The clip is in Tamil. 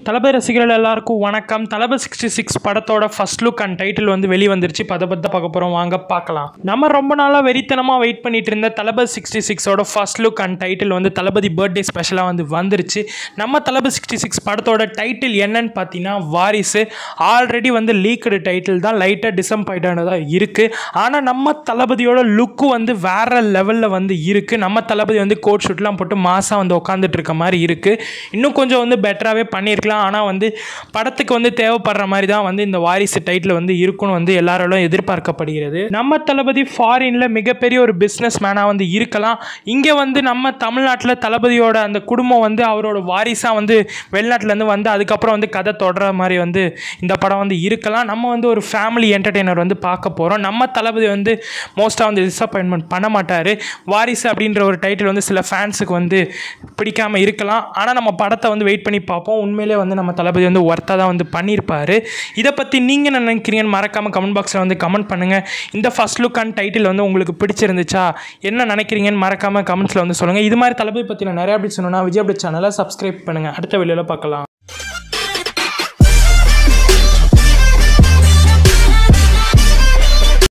தளபதி ரசிகர்கள் எல்லாருக்கும் வணக்கம் தளபதி சிக்ஸ்டி சிக்ஸ் படத்தோட ஃபர்ஸ்ட் லுக் அண்ட் டைட்டில் வந்து வெளி வந்துருச்சு இப்போ அதை பற்றி பார்க்க போகிறோம் வாங்க பார்க்கலாம் நம்ம ரொம்ப நாளாக வெறித்தனமாக வெயிட் பண்ணிட்டு இருந்த தளபதி சிக்ஸ்டி சிக்ஸோட ஃபர்ஸ்ட் லுக் அண்ட் டைட்டில் வந்து தளபதி பர்த்டே ஸ்பெஷலாக வந்து வந்துருச்சு நம்ம தளபதி சிக்ஸ்டி சிக்ஸ் படத்தோட டைட்டில் என்னன்னு பார்த்தீங்கன்னா வாரிசு ஆல்ரெடி வந்து லீக்டு டைட்டில் தான் லைட்டாக டிசப்பாயிண்டானதாக இருக்குது ஆனால் நம்ம தளபதியோட லுக்கு வந்து வேற லெவலில் வந்து இருக்குது நம்ம தளபதி வந்து கோட் ஷூட்லாம் போட்டு மாதம் வந்து உட்காந்துட்டு இருக்க மாதிரி இருக்குது இன்னும் கொஞ்சம் வந்து பெட்டராகவே பண்ணியிருக்கலாம் ஆனால் வந்து படத்துக்கு வந்து தேவைப்படுற மாதிரி தான் வந்து இந்த வாரிசு டைட்டில் வந்து இருக்குன்னு வந்து எல்லாராலும் எதிர்பார்க்கப்படுகிறது நம்ம தளபதி ஃபாரினில் மிகப்பெரிய ஒரு பிஸ்னஸ் மேனாக வந்து இருக்கலாம் இங்கே வந்து நம்ம தமிழ்நாட்டில் தளபதியோட அந்த குடும்பம் வந்து அவரோட வாரிசாக வந்து வெளிநாட்டிலேருந்து வந்து அதுக்கப்புறம் வந்து கதை தொடர மாதிரி வந்து இந்த படம் வந்து இருக்கலாம் நம்ம வந்து ஒரு ஃபேமிலி என்டர்டெய்னர் வந்து பார்க்க போகிறோம் நம்ம தளபதி வந்து மோஸ்ட்டாக வந்து டிசப்பாயின்மெண்ட் பண்ண மாட்டார் வாரிசு அப்படின்ற ஒரு டைட்டில் வந்து சில ஃபேன்ஸுக்கு வந்து பிடிக்காமல் இருக்கலாம் ஆனால் நம்ம படத்தை வந்து வெயிட் பண்ணி பார்ப்போம் உண்மையிலே வந்து நம்ம தளபதி வந்து ஒர்த்தாக தான் வந்து பண்ணியிருப்பார் இதை பற்றி நீங்கள் என்ன நினைக்கிறீங்கன்னு மறக்காமல் கமெண்ட் பாக்ஸில் வந்து கமெண்ட் பண்ணுங்கள் இந்த ஃபர்ஸ்ட் லுக் அண்ட் டைட்டில் வந்து உங்களுக்கு பிடிச்சிருந்துச்சா என்ன நினைக்கிறீங்கன்னு மறக்காமல் கமெண்ட்ஸில் வந்து சொல்லுங்கள் இது மாதிரி தளபதி பற்றி நான் நிறைய அப்படி சொன்னோன்னா விஜய் அப்படி சேனலை சப்ஸ்கிரைப் பண்ணுங்கள் அடுத்த வீடியோவில் பார்க்கலாம்